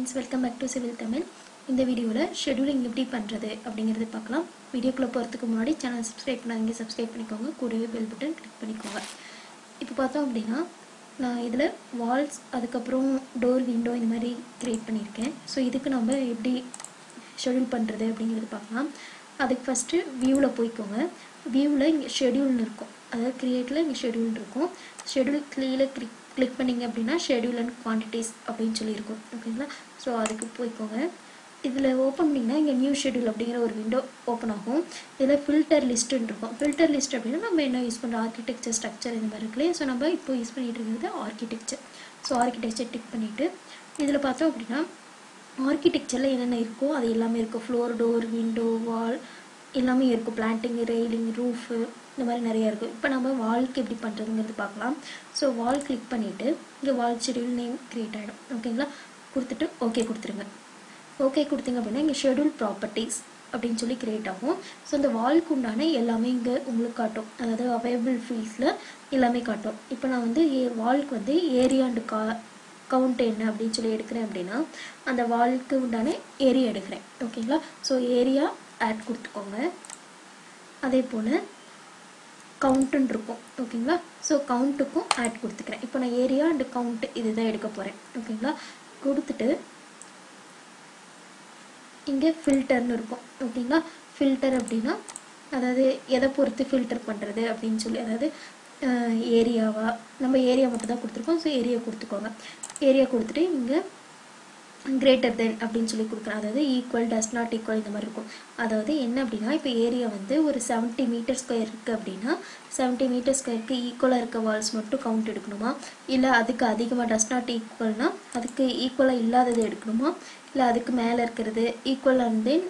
friends welcome back to civil Tamil இந்த வீடியோவில் scheduling எப்படி பண்ணுறது அப்படிங்கிறது பார்க்கலாம் வீடியோக்குள்ளே போகிறதுக்கு முன்னாடி சேனல் சப்ஸ்கிரைப் பண்ணாதீங்க சப்ஸ்கிரைப் பண்ணிக்கோங்க கூடவே பெல் பட்டன் கிளிக் பண்ணிக்கோங்க இப்போ பார்த்தோம் அப்படின்னா நான் இதில் வால்ஸ் அதுக்கப்புறம் டோர் விண்டோ இந்த மாதிரி க்ரியேட் பண்ணியிருக்கேன் ஸோ இதுக்கு நம்ம எப்படி ஷெடியூல் பண்ணுறது அப்படிங்கிறது பார்க்கலாம் அதுக்கு ஃபஸ்ட்டு வியூவில் போய்க்கோங்க வியூவில் இங்கே ஷெடியூல்னு இருக்கும் அதாவது க்ரியேட்டில் இங்கே ஷெடியூல் இருக்கும் ஷெடியூல் கீழே கிளிக் கிளிக் பண்ணிங்க அப்படின்னா ஷெடியூல் அண்ட் குவான்டிட்டிஸ் அப்படின்னு சொல்லியிருக்கும் ஓகேங்களா ஸோ அதுக்கு போய்க்கோங்க இதில் ஓப்பன் பண்ணிங்கன்னா இங்கே நியூ ஷெடியூல் அப்படிங்கிற ஒரு விண்டோ ஓப்பன் ஆகும் இதில் ஃபில்டர் லிஸ்ட்டுன்னு இருக்கும் ஃபில்டர் லிஸ்ட் அப்படின்னா நம்ம என்ன யூஸ் பண்ணுறோம் ஆர்கிடெக்சர் ஸ்ட்ரக்சர் இந்த மாதிரி இருக்குல்லையே ஸோ நம்ம இப்போ யூஸ் பண்ணிகிட்டு இருக்கிறது ஆர்கிடெக்சர் ஸோ ஆர்கிடெக்சர் டிக் பண்ணிவிட்டு இதில் பார்த்தோம் அப்படின்னா ஆர்கிடெக்சரில் என்னென்ன இருக்கோ அது எல்லாமே இருக்கும் ஃப்ளோர் டோர் விண்டோ வால் எல்லாமே இருக்கும் பிளான்டிங் ரெயிலிங் ரூஃபு இந்த மாதிரி நிறைய இருக்கும் இப்போ நம்ம வால்க்கு எப்படி பண்ணுறதுங்கிறது பார்க்கலாம் ஸோ வால் கிளிக் பண்ணிவிட்டு இங்கே வால் ஷெடியூல் நேம் க்ரியேட் ஆகிடும் ஓகேங்களா கொடுத்துட்டு ஓகே கொடுத்துருங்க ஓகே கொடுத்தீங்க அப்படின்னா இங்கே ஷெடியூல் ப்ராப்பர்ட்டிஸ் அப்படின்னு சொல்லி க்ரியேட் ஆகும் ஸோ இந்த வால்க்கு உண்டான எல்லாமே இங்கே உங்களுக்கு காட்டும் அதாவது அவைலபிள் ஃபீல்ட்ஸில் எல்லாமே காட்டும் இப்போ நான் வந்து ஏ வால்க்கு வந்து ஏரியா அண்டு கா கவுண்ட் என்ன அப்படின்னு சொல்லி எடுக்கிறேன் அப்படின்னா அந்த வால்க்கு உண்டான ஏரியா எடுக்கிறேன் ஓகேங்களா ஸோ ஏரியா ஆட் கொடுத்துக்கோங்க அதே போல் கவுண்ட்டுன்னு இருக்கும் ஓகேங்களா ஸோ கவுண்ட்டுக்கும் ஆட் கொடுத்துக்கிறேன் இப்போ நான் ஏரியா அண்டு கவுண்ட் இதுதான் எடுக்க போகிறேன் ஓகேங்களா கொடுத்துட்டு இங்கே ஃபில்டர்னு இருக்கும் ஓகேங்களா ஃபில்டர் அப்படின்னா அதாவது எதை பொறுத்து ஃபில்டர் பண்ணுறது அப்படின்னு சொல்லி அதாவது ஏரியாவா நம்ம ஏரியா மட்டும் தான் கொடுத்துருக்கோம் ஸோ ஏரியா கொடுத்துக்கோங்க ஏரியா கொடுத்துட்டு இங்கே கிரேட்டர் தென் அப்படின்னு சொல்லி கொடுக்குறேன் அதாவது ஈக்குவல் டஸ் நாட் ஈக்குவல் இந்த மாதிரி இருக்கும் அதாவது என்ன அப்படின்னா இப்போ ஏரியா வந்து ஒரு செவன்ட்டி மீட்டர் ஸ்கொயர் இருக்குது அப்படின்னா செவன்ட்டி மீட்டர் ஸ்கொயருக்கு ஈக்குவலாக இருக்க வால்ஸ் மட்டும் கவுண்ட் எடுக்கணுமா இல்லை அதுக்கு அதிகமாக டஸ் நாட் ஈக்குவல்னா அதுக்கு ஈக்குவலாக இல்லாதது எடுக்கணுமா இல்லை அதுக்கு மேலே இருக்கிறது ஈக்குவல் அண்ட் தென்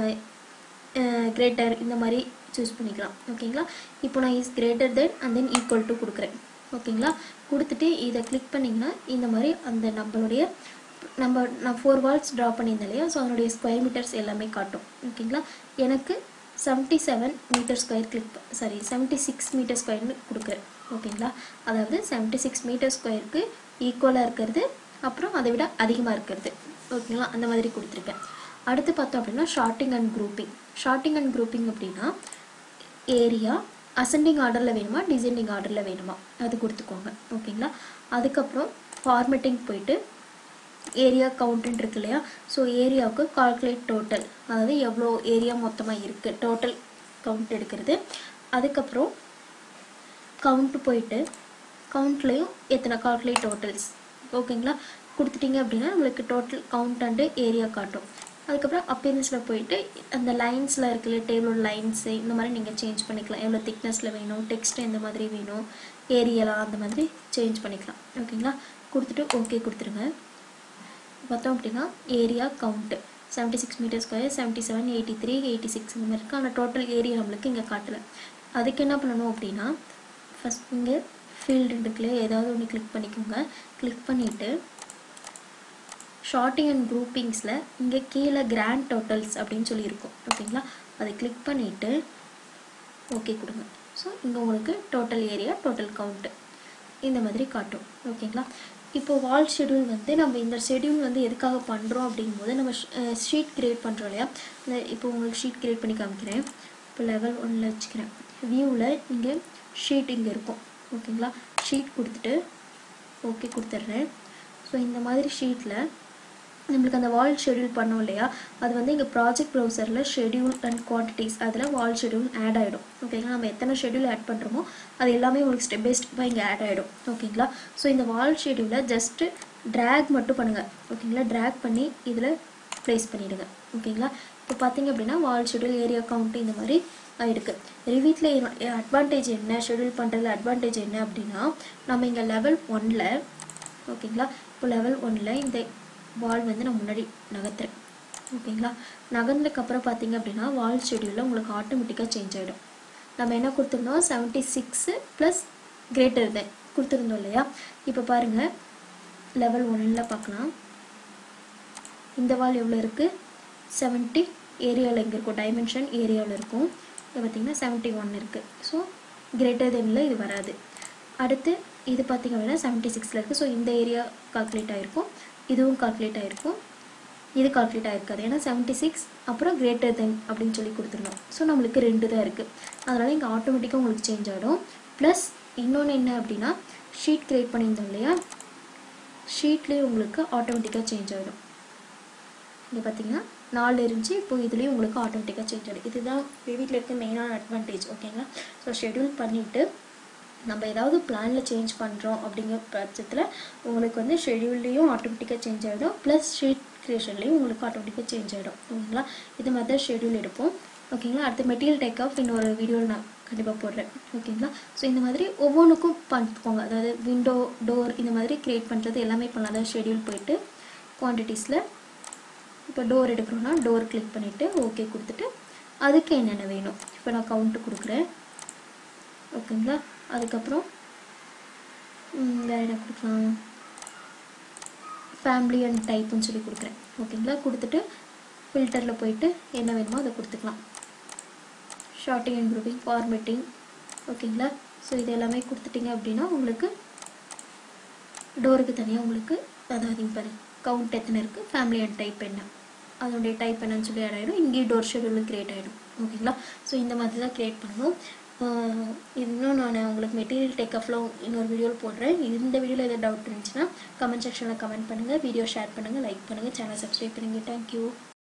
கிரேட்டர் இந்த மாதிரி சூஸ் பண்ணிக்கலாம் ஓகேங்களா இப்போ நான் is greater than and then equal to கொடுக்குறேன் ஓகேங்களா கொடுத்துட்டு இதை கிளிக் பண்ணிங்கன்னா இந்த மாதிரி அந்த நம்மளுடைய நம்ம நான் ஃபோர் வால்ஸ் ட்ரா பண்ணியிருந்தேன் இல்லையா ஸோ அதனுடைய ஸ்கொயர் மீட்டர்ஸ் எல்லாமே காட்டும் ஓகேங்களா எனக்கு seventy seven meter square click sorry seventy six meter ஸ்கொயர்னு கொடுக்குறேன் ஓகேங்களா அதாவது செவன்ட்டி சிக்ஸ் மீட்டர் ஸ்கொயருக்கு ஈக்குவலாக இருக்கிறது அப்புறம் அதை விட அதிகமாக இருக்கிறது ஓகேங்களா அந்த மாதிரி கொடுத்துருக்கேன் அடுத்து பார்த்தோம் அப்படின்னா sorting and grouping sorting and grouping அப்படின்னா ஏரியா அசெண்டிங் ஆர்டரில் வேணுமா டிசெண்டிங் ஆர்டரில் வேணுமா அது கொடுத்துக்கோங்க ஓகேங்களா அதுக்கப்புறம் ஃபார்மேட்டிங் போயிட்டு ஏரியா கவுண்ட்டுன்னு இருக்கு இல்லையா ஸோ ஏரியாவுக்கு கால்குலேட் டோட்டல் அதாவது எவ்வளோ ஏரியா மொத்தமாக இருக்குது டோட்டல் கவுண்ட் எடுக்கிறது அதுக்கப்புறம் கவுண்ட்டு போயிட்டு கவுண்ட்லேயும் எத்தனை கால்குலேட் டோட்டல்ஸ் ஓகேங்களா கொடுத்துட்டீங்க அப்படின்னா நம்மளுக்கு டோட்டல் கவுண்ட் அண்டு ஏரியா காட்டும் அதுக்கப்புறம் அப்பியரன்ஸில் போயிட்டு அந்த லைன்ஸில் இருக்கிற டேபிள் லைன்ஸு இந்த மாதிரி நீங்கள் சேஞ்ச் பண்ணிக்கலாம் எவ்வளோ திக்னஸில் வேணும் டெக்ஸ்ட் எந்த மாதிரி வேணும் ஏரியலாம் அந்த மாதிரி சேஞ்ச் பண்ணிக்கலாம் ஓகேங்களா கொடுத்துட்டு ஓகே கொடுத்துருங்க பார்த்தோம் அப்படின்னா area count seventy six meter square seventy seven eighty three eighty six இந்த மாதிரி இருக்குது ஆனால் டோட்டல் ஏரியா நம்மளுக்கு இங்கே காட்டலை அதுக்கு என்ன பண்ணணும் அப்படின்னா ஃபஸ்ட் இங்கே ஃபீல்டு இருக்குல்ல ஏதாவது ஒன்று கிளிக் பண்ணிக்கோங்க கிளிக் பண்ணிவிட்டு ஷார்ட்டிங் அண்ட் குரூப்பிங்ஸில் இங்கே கீழே கிராண்ட் டோட்டல்ஸ் அப்படின்னு சொல்லியிருக்கோம் ஓகேங்களா அதை கிளிக் பண்ணிவிட்டு ஓகே கொடுங்க ஸோ இங்கே உங்களுக்கு டோட்டல் ஏரியா டோட்டல் கவுண்ட்டு இந்த மாதிரி காட்டும் ஓகேங்களா இப்போ வால் ஷெடியூல் வந்து நம்ம இந்த ஷெடியூல் வந்து எதுக்காக பண்ணுறோம் அப்படிங்கும்போது நம்ம ஷீட் கிரியேட் பண்ணுறோம் இல்லையா இந்த இப்போ உங்களுக்கு ஷீட் கிரியேட் பண்ணி காமிக்கிறேன் இப்போ லெவல் ஒன்னில் வச்சுக்கிறேன் வியூவில் இங்கே ஷீட் இங்கே இருக்கும் ஓகேங்களா ஷீட் கொடுத்துட்டு ஓகே கொடுத்துட்றேன் ஸோ இந்த மாதிரி ஷீட்டில் நம்மளுக்கு அந்த வால் ஷெடியூல் பண்ணோம் இல்லையா அது வந்து இங்கே ப்ராஜெக்ட் ப்ரௌசரில் ஷெடியூல் அண்ட் குவான்டிட்டிஸ் அதில் வால் ஷெடியூல் ஆட் ஆகிடும் ஓகேங்களா நம்ம எத்தனை ஷெடியூல் ஆட் பண்ணுறோமோ அது எல்லாமே உங்களுக்கு ஸ்டெப் பை ஸ்டெப்பாக இங்கே ஆட் ஆகிடும் ஓகேங்களா ஸோ இந்த வால் ஷெடியூலை ஜஸ்ட்டு ட்ராக் மட்டும் பண்ணுங்கள் ஓகேங்களா ட்ராக் பண்ணி இதில் ப்ளேஸ் பண்ணிவிடுங்க ஓகேங்களா இப்போ பார்த்தீங்க அப்படின்னா வால் ஷெடியூல் ஏரியா கவுண்ட் இந்த மாதிரி ஆகிருக்கு ரிவீட்டில் அட்வான்டேஜ் என்ன ஷெடியூல் பண்ணுறதுல அட்வான்டேஜ் என்ன அப்படின்னா நம்ம இங்கே லெவல் ஒனில் ஓகேங்களா இப்போ லெவல் ஒனில் இந்த வால் வந்து நான் முன்னாடி நகர்த்துறேன் ஓகேங்களா நகர்ந்ததுக்கப்புறம் பார்த்தீங்க அப்படின்னா வால் ஷெடியூலில் உங்களுக்கு ஆட்டோமேட்டிக்காக சேஞ்ச் ஆகிடும் நம்ம என்ன கொடுத்துருந்தோம் seventy six plus greater than கொடுத்துருந்தோம் இல்லையா இப்போ பாருங்கள் லெவல் ஒன்னில் பார்க்கலாம் இந்த வால் எவ்வளோ இருக்குது செவன்ட்டி ஏரியாவில் எங்கே இருக்கும் டைமென்ஷன் ஏரியாவில் இருக்கும் இது பார்த்திங்கன்னா செவன்ட்டி ஒன் இருக்குது ஸோ கிரேட்டர் தெனில் இது வராது அடுத்து இது பார்த்திங்க அப்படின்னா செவன்ட்டி சிக்ஸில் இருக்குது ஸோ இந்த ஏரியா கால்குலேட் ஆகிருக்கும் இதுவும் கால்குலேட் ஆகிருக்கும் இது கால்குலேட் ஆகிருக்காது ஏன்னா செவன்ட்டி சிக்ஸ் அப்புறம் கிரேட்டர் தென் அப்படின்னு சொல்லி கொடுத்துருந்தோம் ஸோ நம்மளுக்கு ரெண்டு தான் இருக்குது அதனால் இங்கே ஆட்டோமேட்டிக்காக உங்களுக்கு சேஞ்ச் ஆகிடும் ப்ளஸ் இன்னொன்று என்ன அப்படின்னா ஷீட் கிரியேட் பண்ணியிருந்தோம் இல்லையா ஷீட்லேயே உங்களுக்கு ஆட்டோமேட்டிக்காக சேஞ்ச் ஆகிடும் இங்கே பார்த்தீங்கன்னா நாலு இருந்துச்சு இப்போ இதுலேயும் உங்களுக்கு ஆட்டோமேட்டிக்காக சேஞ்ச் ஆகிடும் இதுதான் வீட்டில் இருக்க மெயினான அட்வான்டேஜ் ஓகேங்களா ஸோ ஷெட்யூல் பண்ணிவிட்டு நம்ம ஏதாவது பிளானில் சேஞ்ச் பண்ணுறோம் அப்படிங்கிற பட்சத்தில் உங்களுக்கு வந்து ஷெட்யூல்லையும் ஆட்டோமேட்டிக்காக சேஞ்ச் ஆகிடும் ப்ளஸ் ஷீட் க்ரியேஷன்லேயும் உங்களுக்கு ஆட்டோமேட்டிக்காக சேஞ்ச் ஆகிடும் ஓகேங்களா இது மாதிரி தான் ஷெட்யூல் எடுப்போம் ஓகேங்களா அடுத்து மெட்டீரியல் டேக் ஆஃப் இன்னொரு வீடியோவில் நான் கண்டிப்பாக போடுறேன் ஓகேங்களா ஸோ இந்த மாதிரி ஒவ்வொன்றுக்கும் பார்த்துக்கோங்க அதாவது விண்டோ டோர் இந்த மாதிரி க்ரியேட் பண்ணுறது எல்லாமே பண்ணலாம் அதாவது ஷெட்யூல் போயிட்டு குவான்டிட்டிஸில் இப்போ டோர் எடுக்கிறோன்னா டோர் கிளிக் பண்ணிவிட்டு ஓகே கொடுத்துட்டு அதுக்கு என்னென்ன வேணும் இப்போ நான் கவுண்ட்டு கொடுக்குறேன் ஓகேங்களா அதுக்கப்புறம் வேறு என்ன கொடுக்கலாம் ஃபேமிலி அண்ட் டைப்புன்னு சொல்லி கொடுக்குறேன் ஓகேங்களா கொடுத்துட்டு ஃபில்டரில் போயிட்டு என்ன வேணுமோ அதை கொடுத்துக்கலாம் ஷார்ட்டிங் அண்ட் குரூப்பிங் ஃபார்மேட்டிங் ஓகேங்களா ஸோ இது எல்லாமே கொடுத்துட்டிங்க அப்படின்னா உங்களுக்கு டோருக்கு தனியாக உங்களுக்கு அதாவது இங்கே பாருங்க கவுண்ட் எத்தனை இருக்குது ஃபேமிலி அண்ட் டைப் என்ன அதனுடைய டைப் என்னன்னு சொல்லி ஆட் ஆகிடும் இங்கேயும் டோர் ஷெடியூலும் க்ரியேட் ஆகிடும் ஓகேங்களா ஸோ இந்த மாதிரி தான் க்ரியேட் பண்ணணும் இன்னும் நான் உங்களுக்கு மெட்டீரியல் டேக் ஆஃப்லாம் இன்னொரு வீடியோவில் போடுறேன் இந்த வீடியோவில் எதாவது டவுட் இருந்துச்சுன்னா கமெண்ட் செக்ஷனில் கமெண்ட் பண்ணுங்கள் வீடியோ ஷேர் பண்ணுங்கள் லைக் பண்ணுங்கள் சேனல் சப்ஸ்கிரைப் பண்ணுங்கள் தேங்க்யூ